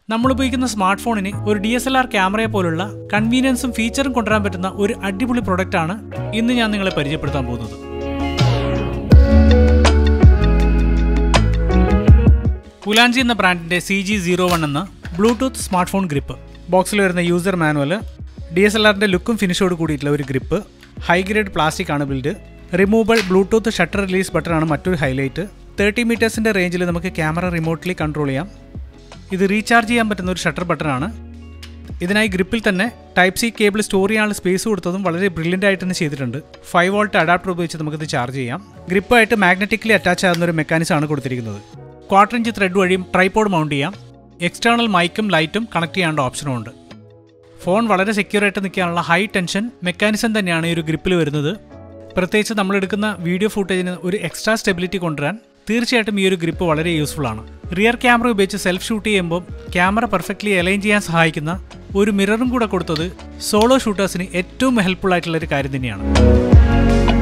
നമ്മൾ ഉപയോഗിക്കുന്ന സ്മാർട്ട് ഫോണിന് ഒരു ഡി എസ് എൽ ആർ ക്യാമറയെ പോലുള്ള കൺവീനിയൻസും ഫീച്ചറും കൊണ്ടുവരാൻ പറ്റുന്ന ഒരു അടിപൊളി പ്രൊഡക്റ്റ് ആണ് ഇന്ന് ഞാൻ നിങ്ങളെ പരിചയപ്പെടുത്താൻ പോകുന്നത് പുലാഞ്ചി എന്ന ബ്രാൻഡിന്റെ സി ജി സീറോ വൺ എന്ന ബ്ലൂടൂത്ത് സ്മാർട്ട് ഫോൺ ഗ്രിപ്പ് ബോക്സിൽ വരുന്ന user manual D S L ആറിന്റെ ലുക്കും ഫിനിഷോട് കൂടിയിട്ടുള്ള ഒരു ഗ്രിപ്പ് ഹൈ ഗ്രേഡ് പ്ലാസ്റ്റിക് ആണ് build removable Bluetooth shutter release button ആണ് മറ്റൊരു ഹൈലൈറ്റ് തേർട്ടി മീറ്റേഴ്സിന്റെ റേഞ്ചിൽ നമുക്ക് ക്യാമറ റിമോട്ട്ലി കൺട്രോൾ ചെയ്യാം ഇത് റീചാർജ് ചെയ്യാൻ പറ്റുന്ന ഒരു ഷട്ടർ ബട്ടൺ ആണ് ഇതിനായി ഗ്രിപ്പിൽ തന്നെ ടൈപ്പ് സി കേബിൾ സ്റ്റോർ ചെയ്യാനുള്ള സ്പേസ് കൊടുത്തതും വളരെ ബ്രില്യൻ്റ് ആയിട്ട് തന്നെ ചെയ്തിട്ടുണ്ട് ഫൈവ് വോൾട്ട് അഡാപ്റ്റർ ഉപയോഗിച്ച് നമുക്കിത് ചാർജ് ചെയ്യാം ഗ്രിപ്പായിട്ട് മാഗ്നറ്റിക്കലി അറ്റാച്ച് ആകുന്ന ഒരു മെക്കാനിസം ആണ് കൊടുത്തിരിക്കുന്നത് ക്വാർട്ടർ ഇഞ്ച് ത്രെഡ് വഴിയും ട്രൈപോഡ് മൗണ്ട് ചെയ്യാം എക്സ്റ്റേണൽ മൈക്കും ലൈറ്റും കണക്ട് ചെയ്യാനുള്ള ഓപ്ഷനും ഉണ്ട് ഫോൺ വളരെ സെക്യൂർ ആയിട്ട് നിൽക്കാനുള്ള ഹൈ ടെൻഷൻ മെക്കാനിസം തന്നെയാണ് ഈ ഒരു ഗ്രിപ്പിൽ വരുന്നത് പ്രത്യേകിച്ച് നമ്മൾ എടുക്കുന്ന വീഡിയോ ഫുട്ടേജിന് ഒരു എക്സ്ട്രാ സ്റ്റെബിലിറ്റി കൊണ്ടുവരാൻ തീർച്ചയായിട്ടും ഈ ഒരു ഗ്രിപ്പ് വളരെ യൂസ്ഫുൾ ആണ് റിയർ ക്യാമറ ഉപയോഗിച്ച് സെൽഫ് ഷൂട്ട് ചെയ്യുമ്പോൾ ക്യാമറ പെർഫെക്റ്റ്ലി അലൈൻ ചെയ്യാൻ സഹായിക്കുന്ന ഒരു മിററും കൂടെ കൊടുത്തത് സോളോ ഷൂട്ടേഴ്സിന് ഏറ്റവും ഹെൽപ്ഫുൾ ആയിട്ടുള്ള ഒരു കാര്യം തന്നെയാണ്